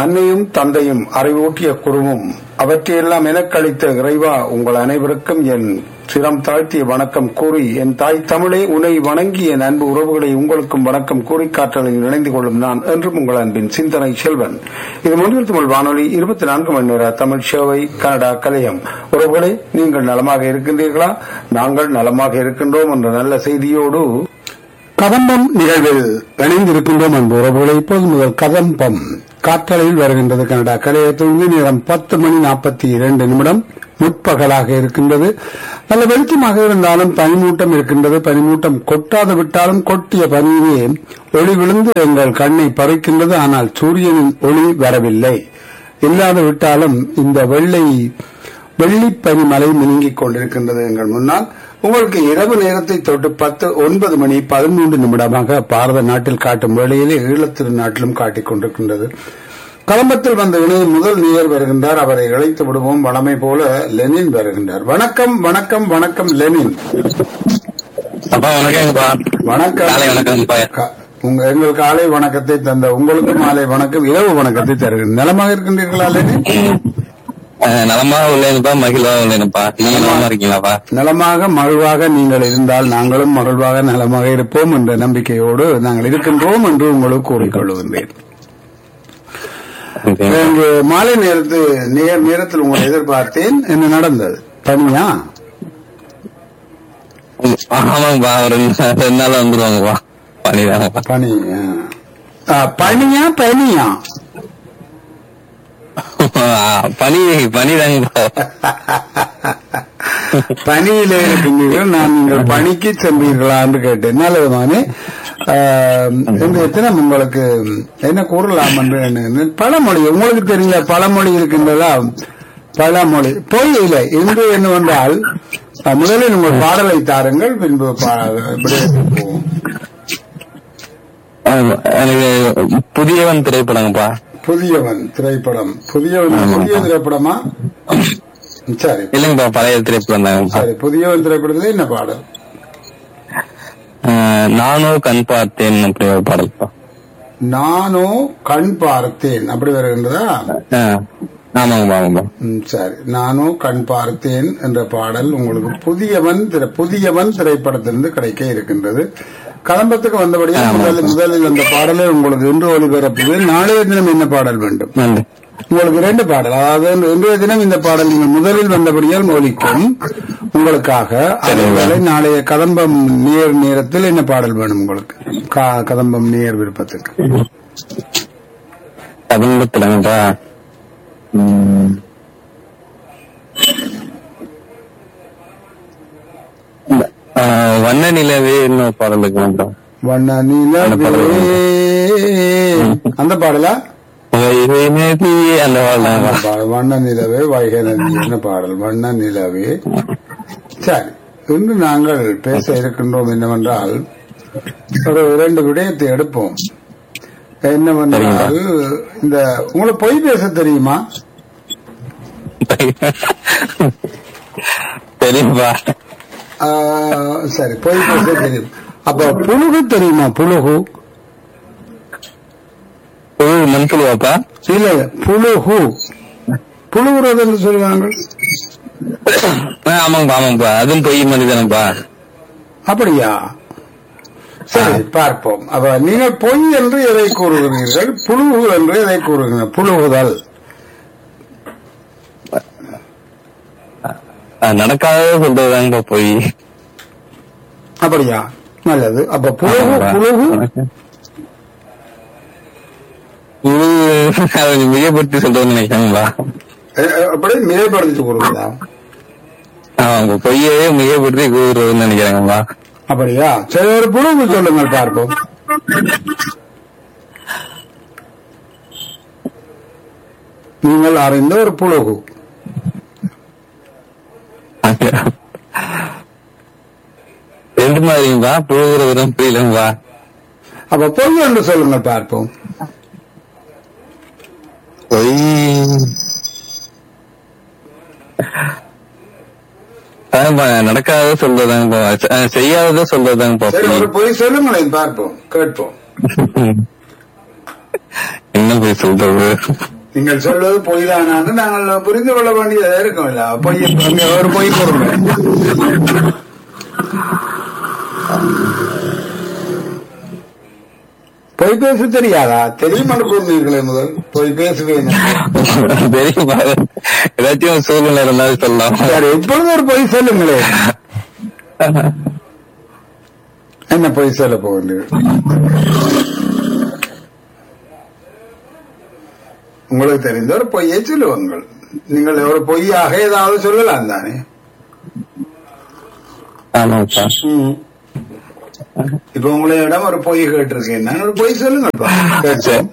அன்னையும் தந்தையும் அறிவூட்டிய குருவும் அவற்றையெல்லாம் எனக்களித்த இறைவா உங்கள் அனைவருக்கும் என் சிரம் தாழ்த்திய வணக்கம் கூறி என் தாய் தமிழே உன்னை வணங்கி என் அன்பு உறவுகளை உங்களுக்கும் வணக்கம் கூறி காற்றலில் இணைந்து கொள்ளும் நான் என்றும் உங்கள் அன்பின் சிந்தனை செல்வன் இது முன்னில் தமிழ் வானொலி இருபத்தி நான்கு மணி நேர தமிழ் சேவை கனடா கலையம் உறவுகளே நீங்கள் நலமாக இருக்கின்றீர்களா நாங்கள் நலமாக இருக்கின்றோம் என்ற நல்ல செய்தியோடு கதம்பம் நிகழ்வில் இணைந்திருக்கின்றோம் அன்பு உறவுகளை இப்போது முதல் கதம்பம் காற்றலையில் வருகின்றது கனடா கலையத்தில் நேரம் பத்து மணி நாற்பத்தி இரண்டு நிமிடம் முற்பகலாக இருக்கின்றது நல்ல வெளிச்சமாக இருந்தாலும் பனிமூட்டம் இருக்கின்றது பனிமூட்டம் கொட்டாது விட்டாலும் கொட்டிய பனியிலே ஒளி விழுந்து எங்கள் கண்ணை பறிக்கின்றது ஆனால் சூரியனின் ஒளி வரவில்லை இல்லாது விட்டாலும் இந்த வெள்ளை வெள்ளிப்பனி மலை மினுங்கிக் கொண்டிருக்கின்றது எங்கள் முன்னால் உங்களுக்கு இரவு நேரத்தை தொட்டு பத்து ஒன்பது மணி பதிமூன்று நிமிடமாக பாரத நாட்டில் காட்டும் வேளையிலே ஈழத்திரு நாட்டிலும் காட்டிக் கொண்டிருக்கின்றது கலம்பத்தில் வந்த இணைய முதல் நேயர் வருகின்றார் அவரை இழைத்து விடுவோம் வளமை போல லெனின் வருகின்றார் வணக்கம் வணக்கம் வணக்கம் லெனின் அப்பா வணக்கங்கப்பா வணக்கம் காலை வணக்கங்கப்பா க- உங்க எங்கள் காலை வணக்கத்தை தந்த உங்களுக்கு மாலை வணக்கம் இரவு வணக்கத்தை தருகிறேன் நலமாக இருக்கின்றீர்களா லெனின் அஹ், நலமா உள்ளேனுப்பா மகிழ்வா உள்ளேனுப்பா நீங்க நலமா இருக்கீங்களாப்பா நலமாக மகிழ்வாக நீங்கள் இருந்தால் நாங்களும் மகிழ்வாக நலமாக இருப்போம் என்ற நம்பிக்கையோடு நாங்கள் இருக்கின்றோம் என்று உங்களுக்கு கூறிக்கொள்கின்றேன் இங்கு மாலை நேரத்து நேர் நேரத்தில் உங்களை எதிர்பார்த்தேன் என்ன நடந்தது பனியா உம், ஆமாங்கப்பா ஒரு ரெண்டு ரெண்டு நாள் வந்துருவாங்கப்பா பண்ணிதாங்கப்பா பனி ஆ. ஆ, பனியா பனியா பனி பனிதாங்கப்பா பனியிலே இருக்கின்றீர்கள் நான் நீங்கள் பணிக்கு சென்றீர்களா என்று கேட்டேன் நல்லதுமானே இன்றைய தினம் உங்களுக்கு என்ன கூறலாம் என்று எண்ணுகிறேன். பழமொழி உங்களுக்கு தெரியல பழமொழி இருக்கின்றதா பழமொழி பொய் இல்லை இன்று என்னவென்றால் அஹ், முதலில் உங்கள் பாடலை தாருங்கள் பின்பு பா- விடயத்துக்கு போவோம். அஹ், எனக்கு புதியவன் திரைப்படங்கப்பா புதியவன் திரைப்படம் புதியவன் புதிய திரைப்படமா சரி இல்லைங்கப்பா பழைய திரைப்படம் தாங்கப்பா சரி புதியவன் திரைப்படத்துல என்ன பாடல் அஹ், நானும் கண் பார்த்தேன் அப்படி ஒரு பாடல்ப்பா நானோ கண் பார்த்தேன் அப்படி வருகின்றதா அஹ், ஆமாங்கப்பா ஆமாங்கப்பா ம், சரி நானும் கண் பார்த்தேன் என்ற பாடல் உங்களுக்கு புதியவன் திரை- புதியவன் திரைப்படத்திலிருந்து கிடைக்க இருக்கின்றது கலம்பத்துக்கு வந்தபடியாக முதலில் முதலில் அந்த பாடலை உங்களுக்கு இன்று ஒளிபரப்புது நாளைய தினம் என்ன பாடல் வேண்டும் நன்றி உங்களுக்கு இரண்டு பாடல் அதாவது இன்றைய தினம் இந்த பாடல் நீங்கள் முதலில் வந்தபடியால் ஒலிக்கும் உங்களுக்காக அதேவேளை நாளைய கதம்பம் நேர் நேரத்தில் என்ன பாடல் வேணும் உங்களுக்கு கா- கதம்பம் நேர் விருப்பத்துக்கு கதம்பத்துலங்கப்பா உம். அஹ், வண்ண நிலவே இன்னும் பாடல் இருக்குங்கப்பா வண்ண நிலவே அந்த பாடலா வைகை நதி அந்த பாடல் அந்த தாங்கப்பா பாடல். வண்ண நிலவே வைகை நதி என்ன பாடல் வண்ண நிலவே சரி இன்று நாங்கள் பேச இருக்கின்றோம் என்னவென்றால் ஒரு இரண்டு விடயத்தை எடுப்போம் என்னவென்றால் இந்த உங்களுக்கு பொய் பேச தெரியுமா தெரியும்பா ஆ, சரி பொய் பேச தெரியும் அப்ப புழுகு தெரியுமா புழுகு புழு மண்புழுவாப்பா இல்ல புழுகு புழுகுறது என்று சொல்லுவாங்க ஆ, ஆமாங்கப்பா ஆமாங்கப்பா அதுவும் பொய் மாதிரி தானேப்பா அப்படியா சரி பார்ப்போம் அப்ப நீங்கள் பொய் என்று எதை கூறுகிறீர்கள் புழுகு என்று எதை கூறுகிறீர்கள் புழுகுதல் நடக்காத சொல்றதுதாங்கப்பா பொய் அப்படியா நல்லது அப்ப புழுகு புழுகு புழு அதை மிகப்படுத்தி சொல்றதுன்னு நினைக்கிறாங்களா எ- எ- அப்படி மிகைப்படுத்தி கூறுகிறதா ஆமாங்க பொய்யவே மிகப்படுத்தி கூறுறதுன்னு நினைக்கிறாங்கப்பா அப்படியா சரி ஒரு புழுகு சொல்லுங்கள் பார்ப்போம் நீங்கள் அறிந்த ஒரு புழுகு ரெண்டு மாதிரிங்கப்பா புழுகிற விதம் புரியலங்கப்பா அப்ப பொய் என்று சொல்லுங்கள் பார்ப்போம் பொய் அதான்ப்பா, நடக்காத சொல்றதாங்கப்பா அஹ், செய்யாதத சொல்றதாங்கப்பா சரி பொய் ஒரு பொய் சொல்லுங்களேன் பார்ப்போம் கேட்போம் என்ன பொய் எப்படி சொல்றது நீங்கள் சொல்வது பொய் தானான்னு நாங்கள் புரிந்து கொள்ள வேண்டியதா இருக்கும் இல்ல பொய் அங்க ஒரு பொய் கூறுங்க பொய் பேச தெரியாதா தெரியுமான்னு கூறுவீர்களே முதல் பொய் பேசுவேன் தெரியுமா ஏதாச்சும் சூழ்நிலை இருந்தாலும் சொல்லலாம் சரி இப்பொழுது ஒரு பொய் சொல்லுங்களேன் என்ன பொய் சொல்ல போகின்றீர்கள் உங்களுக்கு தெரிந்த ஒரு பொய்யை சொல்லுவாங்கள் நீங்கள் ஒரு பொய்யாக ஏதாவது சொல்லலாம் தானே ஆமாப்பா இப்ப உங்களிடம் ஒரு பொய் கேட்டிருக்கேன் நான் ஒரு பொய் சொல்லுங்கப்பா கேட்போம்.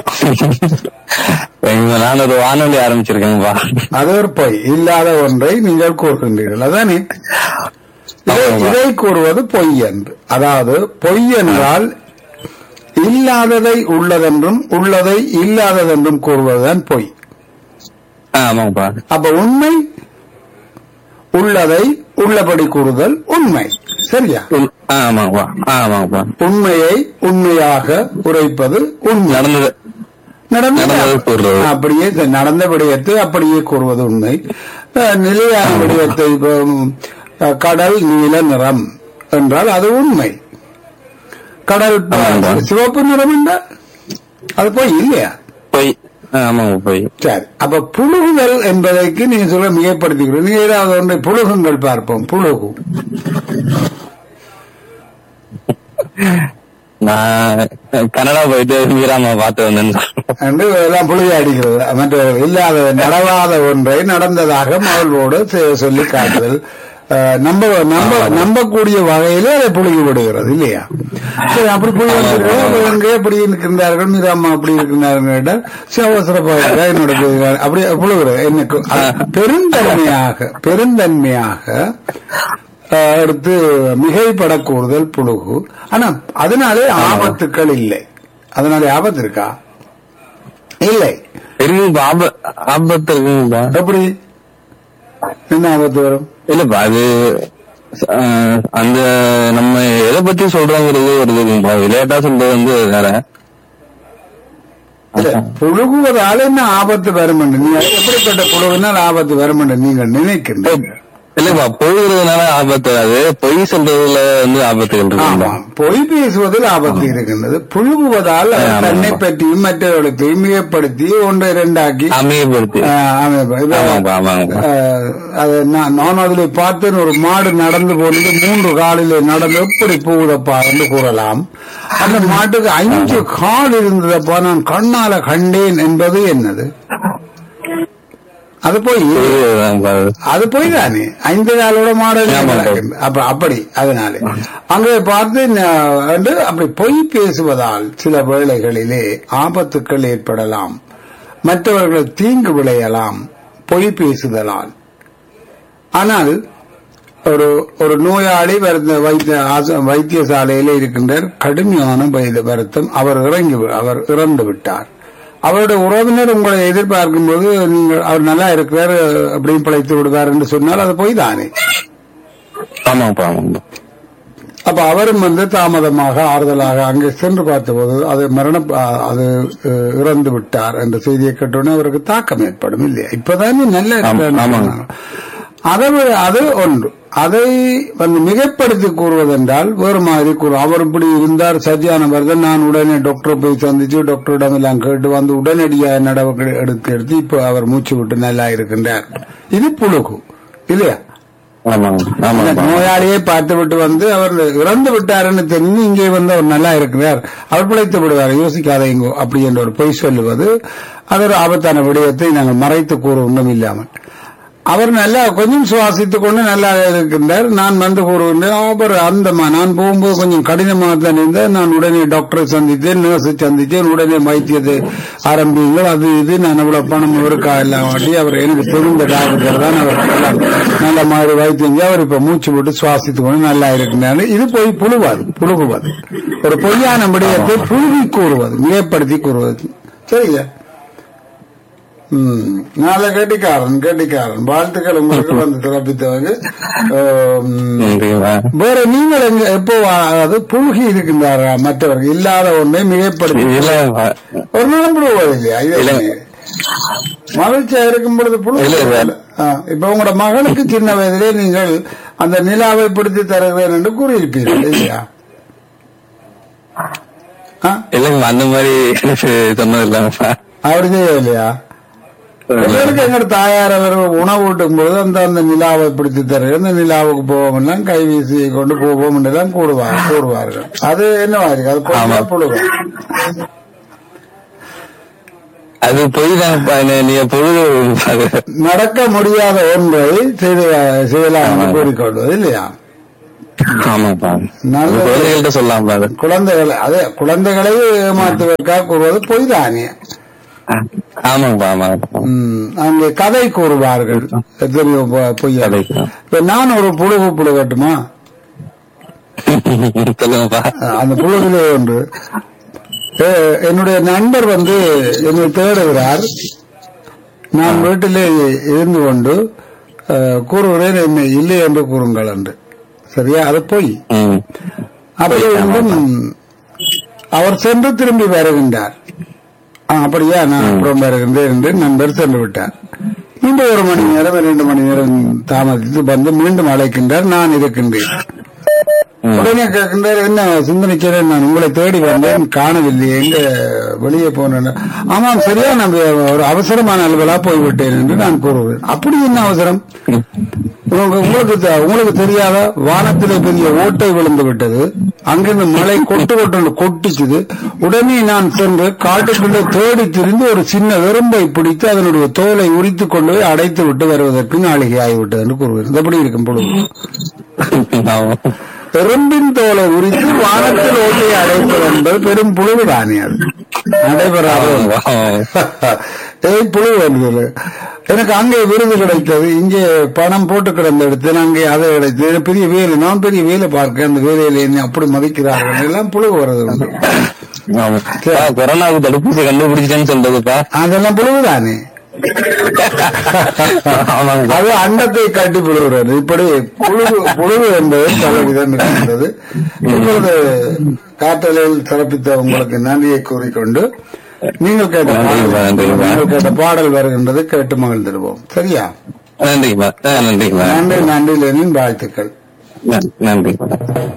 இங்க நான் ஒரு வானொலி ஆரம்பிச்சிருக்கேன்ப்பா அது ஒரு பொய் இல்லாத ஒன்றை நீங்கள் கூறுகின்றீர்கள் அதானே இதை- ஆமாம். இதை கூறுவது பொய் என்று அதாவது பொய் என்றால் இல்லாததை உள்ளதென்றும் உள்ளதை இல்லாததென்றும் கூறுவதுதான் பொய் ஆமாப்பா அப்ப உண்மை உள்ளதை உள்ளபடி கூறுதல் உண்மை சரியா உம், ஆமாப்பா ஆமாப்பா உண்மையை உண்மையாக உரைப்பது உண்மை நடந்தது நடந்தது நடந்தது கூறுவது. அப்படியே இந்த நடந்த விடயத்தை அப்படியே கூறுவது உண்மை அஹ், நிலையான விடயத்தை இப்போ, ம், அஹ், கடல் நீல நிறம் என்றால் அது உண்மை கடல் ப- ஆமாம். சிவப்பு நிறம் என்றால் அது போய் இல்லையா போய் ஆமாங்க போய் சரி அப்ப புழுகுதல் என்பதற்கு நீங்க சொல்ல மிகப்படுத்திக்கிறோம் நீங்க ஏதாவது ஒன்றை புழுகுங்கள் பார்ப்போம் புழுகு நான் கனடா போயிட்டு மீராமா பார்த்து வந்தேன் என்று எல்லாம் புழுகி அடிக்கிறது மற்றவர்கள் இல்லாத நடவாத ஒன்றை நடந்ததாக மகளோடு செ- சொல்லி காட்டுதல் அஹ், நம்ப நம்ப நம்பக்கூடிய வகையிலே அதை புழுகி விடுகிறது இல்லையா சரி அப்படி புழுகி விடுகிறது எங்கே அப்படி இருக்கின்றார்கள் மீது அம்மா அப்படி இருக்கின்றார்கள் கேட்டால் சிவசிறப்பாக இருக்கா, என்னோட புழுகிறார். அப்படி புழுகிறது எனக்கு அது பெருந்தன்மையாக பெருந்தன்மையாக அஹ், எடுத்து மிகைப்பட கூறுதல் புழுகு ஆனா அதனாலே ஆபத்துக்கள் இல்லை அதனாலே ஆபத்து இருக்கா இல்லை இருக்குப்பா ஆப- ஆபத்து இருக்குங்கப்பா எப்படி என்ன ஆபத்து வரும் இல்லப்பா அது அஹ், அந்த நம்ம எதை பத்தி சொல்றோங்கிறது ஒரு இதுங்கப்பா விளையாட்டா சொல்றது வந்து வேற இல்ல, புழுகுவதால என்ன ஆபத்து வரும் என்று நீங்க எப்படிப்பட்ட புழுவினால் ஆபத்து வரும் என்று நீங்கள் நினைக்கின்றீங்க இல்லப்பா பொழுதுறதுனால ஆபத்து வராது பொய் சொல்றதுல வந்து ஆபத்துகள் ஆமா இருக்குங்களா பொய் பேசுவதில் ஆபத்து இருக்கின்றது புழுகுவதால் அவர் ஆமா. தன்னை பற்றியும் மற்றவர்களுக்கு மிகப்படுத்தி ஒன்றை இரண்டாக்கி அமையப்படுத்தி ஆஹ், அமைப்பு. இப்ப, ஆமாப்பா ஆமாங்கப்பா ஆஹ், அது நான் நான் அதில் பார்த்தேன் ஒரு மாடு நடந்து போனது மூன்று காலிலே நடந்து எப்படி போகுதப்பா என்று கூறலாம் அந்த மாட்டுக்கு அஞ்சு கால் இருந்ததப்பா நான் கண்ணால கண்டேன் என்பது என்னது அது போய் புரியுதுதான்ப்பா அது. அது போய் தானே ஐந்து காலோட மாடல் ஆமா. அப்ப அப்படி அதனாலே அங்கே பார்த்து ந- வந்து அப்படி பொய் பேசுவதால் சில வேளைகளிலே ஆபத்துக்கள் ஏற்படலாம் மற்றவர்கள் தீங்கு விளையலாம் பொய் பேசுதலால் ஆனால் ஒரு ஒரு நோயாளி வருந்த வைத்திய ஆச- வைத்தியசாலையில இருக்கின்றார் கடுமையான வயது வருத்தம் அவர் இறங்கி வி- அவர் இறந்து விட்டார் அவருடைய உறவினர் உங்களை எதிர்பார்க்கும் போது நீங்கள் அவர் நல்லா இருக்கிறார் அப்படின்னு பிழைத்து விடுவார் என்று சொன்னால் அது போய் தானே ஆமாப்பா ஆமாப்பா அப்ப அவரும் வந்து தாமதமாக ஆறுதலாக அங்கே சென்று பார்த்தபோது அது மரண அது அஹ், இறந்து விட்டார் என்ற செய்தியை கேட்டோன்னே அவருக்கு தாக்கம் ஏற்படும் இல்லையா இப்பதானே நல்ல இருக்கிறார் ஆமாங்க. அதை விட அது ஒன்று அதை வந்து மிகைப்படுத்தி கூறுவதென்றால் வேறு மாதிரி கூறும் அவர் இப்படி இருந்தார் சத்தியானவர் தான் நான் உடனே டாக்டரை போய் சந்திச்சு டாக்டரிடம் எல்லாம் கேட்டு வந்து உடனடியாக நடவடிக்கை எடுத்து எடுத்து இப்போ அவர் மூச்சு விட்டு நல்லா இருக்கின்றார் இது புழுகு இல்லையா ஆமாங்க அந்த ஆமாப்பா நோயாளியை பார்த்து விட்டு வந்து அவர் இறந்து விட்டாருன்னு தெரிஞ்சு இங்கே வந்து அவர் நல்லா இருக்கிறார் அவர் பிழைத்து விடுவார் யோசிக்காதீங்கோ அப்படி என்ற ஒரு பொய் சொல்லுவது அது ஒரு ஆபத்தான விடயத்தை நாங்கள் மறைத்து கூற ஒன்றும் இல்லாமல் அவர் நல்லா கொஞ்சம் சுவாசித்துக் கொண்டு நல்லா இருக்கின்றார் நான் வந்து கூறுகின்றேன் அவர் அந்த ம- நான் போகும்போது கொஞ்சம் கடினமாக தான் இருந்தேன் நான் உடனே டாக்டரை சந்தித்தேன் நர்ஸை சந்தித்தேன் உடனே வைத்தியத்தை ஆரம்பிங்கள் அது இது நான் இவ்வளவு பணம் இருக்கா எல்லாம் வாட்டி அவர் எனக்கு தெரிந்த டாக்டர் தான் அவர் எல்லாம் நல்ல மாதிரி வைத்தியம் செஞ்சு அவர் இப்ப மூச்சு விட்டு சுவாசித்துக் கொண்டு நல்லா இருக்கின்றார் இது போய் புழுவாது புழுகுவது ஒரு பொய்யான விடயத்தை புழுவி கூறுவது மிகப்படுத்தி கூறுவது சரியா ம். நல்ல கெட்டிக்காரன் கெட்டிக்காரன் வாழ்த்துக்கள் உங்களுக்கு வந்து சிறப்பித்தவங்க ஆம், நன்றிப்பா வேற நீங்கள் எங்க எப்போ அதாவது புழுகி இருக்கின்றாரா மற்றவர்கள் இல்லாத ஒன்றை மிகைப்படுத்தி இல்லப்பா ஒரு நாளும் புழுவது இல்லையா இது இல்ல. எப்படி? மகிழ்ச்சியா இருக்கும் பொழுது புழு இல்ல, இல்ல. ஆ, இப்ப உங்களோட மகனுக்கு சின்ன வயதிலே நீங்கள் அந்த நிலாவை பிடித்து தருகிறேன் என்று கூறியிருப்பீர்கள் இல்லையா ஆ, இல்லைங்க அந்த மாதிரி எனக்கு சொன்னது இல்லப்பா அப்படி செய்யலையா எங்களுக்கு எங்க தாயார் அவர் உணவு ஊட்டும் பொழுது அந்த அந்த நிலாவை பிடித்து தருகிறேன் அந்த நிலாவுக்கு போவோம் எல்லாம் கை வீசி கொண்டு போவோம் எல்லாம் கூடுவார் கூறுவார்கள் அது என்னவா இருக்கு அது ஆமா. பொய்யா புழுவா அது பொய் தான்ப்பா நீ- நீ பொழுது அது நடக்க முடியாத ஒன்றை செய்து செய்யலாம் என்று கூறிக்கொள்வது இல்லையா ஆமாப்பா நல்லது. குழந்தைகள்கிட்ட சொல்லலாம்ப்பா அது குழந்தைகளை அதே குழந்தைகளை ஏமாத்துவதற்காக கூறுவது பொய் தானே ஆமாப்பா ஆமாப்பா ம், அங்கே கதை கூறுவார்கள் எத்தனையோ பொ- பொய்யா கதை. இப்ப நான் ஒரு புழுகு புழுகட்டுமா சொல்லுங்கப்பா அந்த புழுவிலே ஒன்று எ- என்னுடைய நண்பர் வந்து என்னை தேடுகிறார் நான் வீட்டிலே இருந்து கொண்டு அஹ், கூறுகிறேன் என்னை இல்லை என்று கூறுங்கள் என்று சரியா அது பொய் ம் அப்படி இருந்தும் அவர் சென்று திரும்பி வருகின்றார் ஆ, அப்படியா நான் அப்புறம் வருகின்றேன் என்று நண்பர் சென்று விட்டார் மீண்டும் ஒரு மணி நேரம் இரண்டு மணி நேரம் தாமதித்து வந்து மீண்டும் அழைக்கின்றார் நான் இருக்கின்றேன் ம். உடனே கேட்கின்றார் என்ன சிந்தனைக்கிறேன் நான் உங்களை தேடி வந்தேன் காணவில்லை எங்க வெளியே போனேன் ஆமாம் சரியா நான் ஒரு அவசரமான அலுவலா போய்விட்டேன் என்று நான் கூறுவேன் அப்படி என்ன அவசரம் உங்க- உங்களுக்கு தெ- உங்களுக்கு தெரியாத வானத்திலே பெரிய ஓட்டை விழுந்து விட்டது அங்கிருந்து மழை கொட்டு கொட்டு கொட்டிச்சுது உடனே நான் சென்று காட்டுக்குள்ளே தேடி திரிந்து ஒரு சின்ன எறும்பை பிடித்து அதனுடைய தோலை உரித்துக் கொண்டு போய் அடைத்து விட்டு வருவதற்கு நாளிகை ஆகிவிட்டது என்று கூறுவேன் இது எப்படி இருக்கும் பொழுது ஆமா எறும்பின் தோலை உரித்து வானத்தில் ஓட்டையை அடைப்பது என்பது பெரும் புழுவு தானே அது நடைபெறாத ஒன்று. ஏய் புழு என்பது எனக்கு அங்கே விருது கிடைத்தது இங்கே பணம் போட்டு கிடந்த இடத்தில் அங்கே அதை கிடைத்தது எனக்கு பெரிய வேலை நான் பெரிய வேலை பார்க்க அந்த வேலையில என்னை அப்படி மதிக்கிறார்கள் எல்லாம் புழு வருது உண்டு. ஆமா பா, கொரோனாவுக்கு தடுப்பூசி கண்டுபிடிச்சிட்டேன்னு சொல்றதுப்பா அதெல்லாம் புழுவு தானே ஆமாங்க அது அண்டத்தை காட்டி புழுகிறது இப்படி புழுவு புழுவு என்பது பல விதம் இருக்கின்றது இப்பொழுது காற்றலையில் சிறப்பித்த உங்களுக்கு நன்றியை கூறிக்கொண்டு நீங்கள் கேட்ட நன்றி, பாடல் நன்றி. நீங்கள் கேட்ட பாடல் வருகின்றது கேட்டு மகிழ்ந்திருவோம் சரியா நன்றிப்பா ஆ, நன்றிப்பா நன்றி நன்றி லெனின் வாழ்த்துக்கள் நன்றி நன்றிப்பா